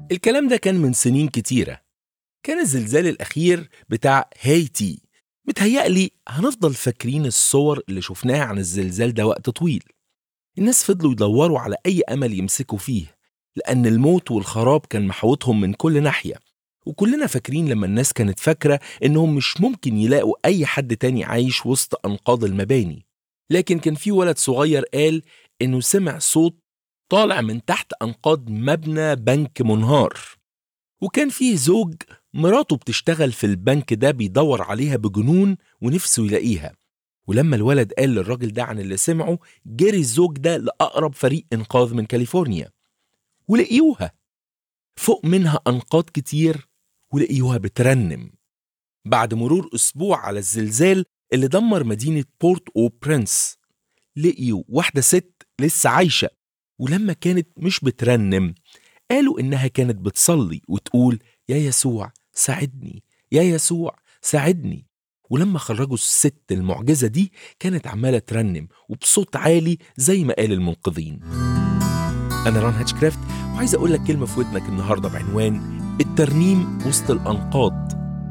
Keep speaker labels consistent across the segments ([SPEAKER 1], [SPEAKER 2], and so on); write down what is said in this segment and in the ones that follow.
[SPEAKER 1] الكلام ده كان من سنين كتيرة كان الزلزال الأخير بتاع هايتي متهيألي هنفضل فاكرين الصور اللي شفناها عن الزلزال ده وقت طويل الناس فضلوا يدوروا على أي أمل يمسكوا فيه لأن الموت والخراب كان محوطهم من كل ناحية وكلنا فاكرين لما الناس كانت فاكرة إنهم مش ممكن يلاقوا أي حد تاني عايش وسط أنقاض المباني لكن كان في ولد صغير قال إنه سمع صوت طالع من تحت أنقاض مبنى بنك منهار وكان فيه زوج مراته بتشتغل في البنك ده بيدور عليها بجنون ونفسه يلاقيها ولما الولد قال للراجل ده عن اللي سمعه جري الزوج ده لأقرب فريق إنقاذ من كاليفورنيا ولقيوها فوق منها أنقاض كتير ولقيوها بترنم بعد مرور أسبوع على الزلزال اللي دمر مدينة بورت أو برنس لقيوا واحدة ست لسه عايشة ولما كانت مش بترنم قالوا إنها كانت بتصلي وتقول يا يسوع ساعدني يا يسوع ساعدني ولما خرجوا الست المعجزة دي كانت عمالة ترنم وبصوت عالي زي ما قال المنقذين أنا ران هاتشكرافت وعايز أقول لك كلمة في ودنك النهاردة بعنوان الترنيم وسط الأنقاض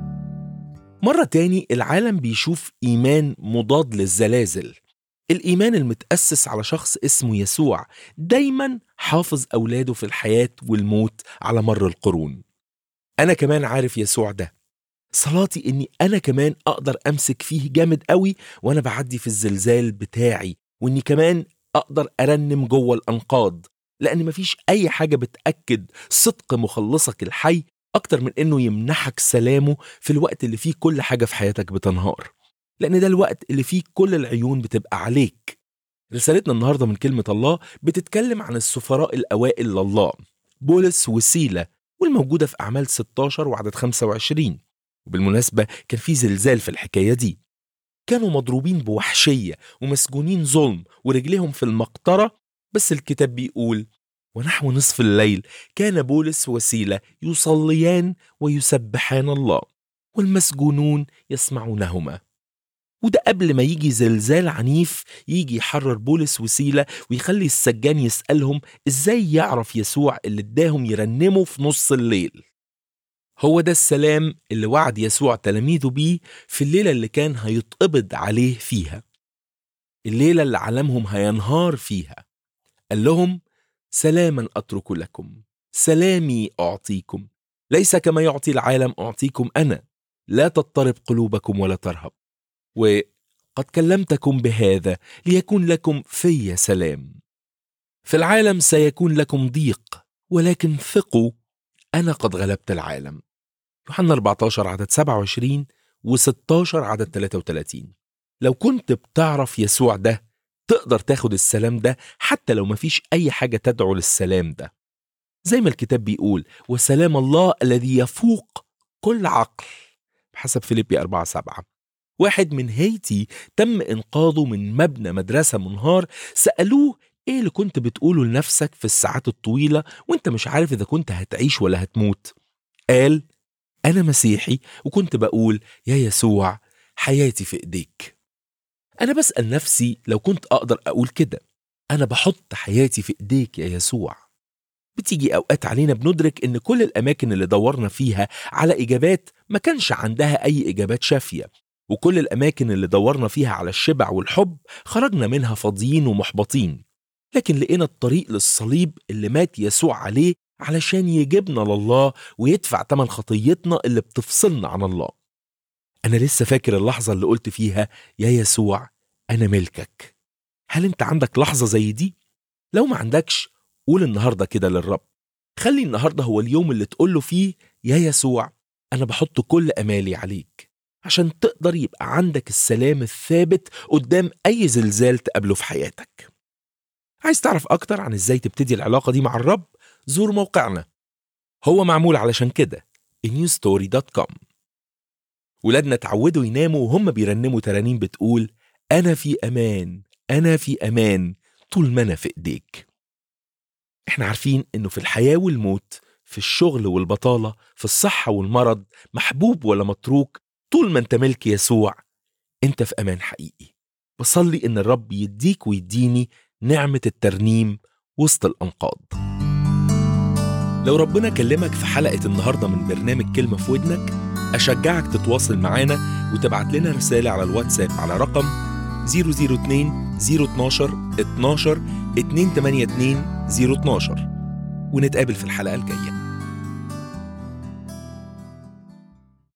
[SPEAKER 1] مرة تاني العالم بيشوف إيمان مضاد للزلازل الإيمان المتأسس على شخص اسمه يسوع دايما حافظ أولاده في الحياة والموت على مر القرون أنا كمان عارف يسوع ده صلاتي إني أنا كمان أقدر أمسك فيه جامد قوي وأنا بعدي في الزلزال بتاعي وإني كمان أقدر أرنم جوه الأنقاض لأن مفيش أي حاجة بتأكد صدق مخلصك الحي أكتر من إنه يمنحك سلامه في الوقت اللي فيه كل حاجة في حياتك بتنهار لأن ده الوقت اللي فيه كل العيون بتبقى عليك رسالتنا النهاردة من كلمة الله بتتكلم عن السفراء الأوائل لله بولس وسيلة والموجودة في أعمال 16 وعدد 25 وبالمناسبة كان في زلزال في الحكاية دي كانوا مضروبين بوحشية ومسجونين ظلم ورجليهم في المقطرة بس الكتاب بيقول ونحو نصف الليل كان بولس وسيلة يصليان ويسبحان الله والمسجونون يسمعونهما وده قبل ما يجي زلزال عنيف يجي يحرر بولس وسيلة ويخلي السجان يسألهم ازاي يعرف يسوع اللي اداهم يرنموا في نص الليل هو ده السلام اللي وعد يسوع تلاميذه بيه في الليلة اللي كان هيتقبض عليه فيها الليلة اللي عالمهم هينهار فيها قال لهم سلاما أترك لكم سلامي أعطيكم ليس كما يعطي العالم أعطيكم أنا لا تضطرب قلوبكم ولا ترهب وقد كلمتكم بهذا ليكون لكم في سلام في العالم سيكون لكم ضيق ولكن ثقوا أنا قد غلبت العالم يوحنا 14 عدد 27 و16 عدد 33 لو كنت بتعرف يسوع ده تقدر تاخد السلام ده حتى لو مفيش أي حاجة تدعو للسلام ده زي ما الكتاب بيقول وسلام الله الذي يفوق كل عقل بحسب فيليبي 4 7 واحد من هايتي تم إنقاذه من مبنى مدرسة منهار سألوه إيه اللي كنت بتقوله لنفسك في الساعات الطويلة وإنت مش عارف إذا كنت هتعيش ولا هتموت قال أنا مسيحي وكنت بقول يا يسوع حياتي في إيديك أنا بسأل نفسي لو كنت أقدر أقول كده أنا بحط حياتي في إيديك يا يسوع بتيجي أوقات علينا بندرك إن كل الأماكن اللي دورنا فيها على إجابات ما كانش عندها أي إجابات شافية وكل الأماكن اللي دورنا فيها على الشبع والحب خرجنا منها فاضيين ومحبطين لكن لقينا الطريق للصليب اللي مات يسوع عليه علشان يجيبنا لله ويدفع تمن خطيتنا اللي بتفصلنا عن الله أنا لسه فاكر اللحظة اللي قلت فيها يا يسوع أنا ملكك هل أنت عندك لحظة زي دي؟ لو ما عندكش قول النهاردة كده للرب خلي النهاردة هو اليوم اللي تقوله فيه يا يسوع أنا بحط كل أمالي عليك عشان تقدر يبقى عندك السلام الثابت قدام أي زلزال تقابله في حياتك عايز تعرف أكتر عن إزاي تبتدي العلاقة دي مع الرب زور موقعنا هو معمول علشان كده newstory.com ولادنا اتعودوا يناموا وهم بيرنموا ترانيم بتقول أنا في أمان أنا في أمان طول ما أنا في إيديك إحنا عارفين إنه في الحياة والموت في الشغل والبطالة في الصحة والمرض محبوب ولا متروك طول ما أنت ملك يسوع أنت في أمان حقيقي بصلي إن الرب يديك ويديني نعمة الترنيم وسط الأنقاض لو ربنا كلمك في حلقة النهاردة من برنامج كلمة في ودنك أشجعك تتواصل معانا وتبعت لنا رسالة على الواتساب على رقم 002 012 12 282 012 ونتقابل في الحلقة الجاية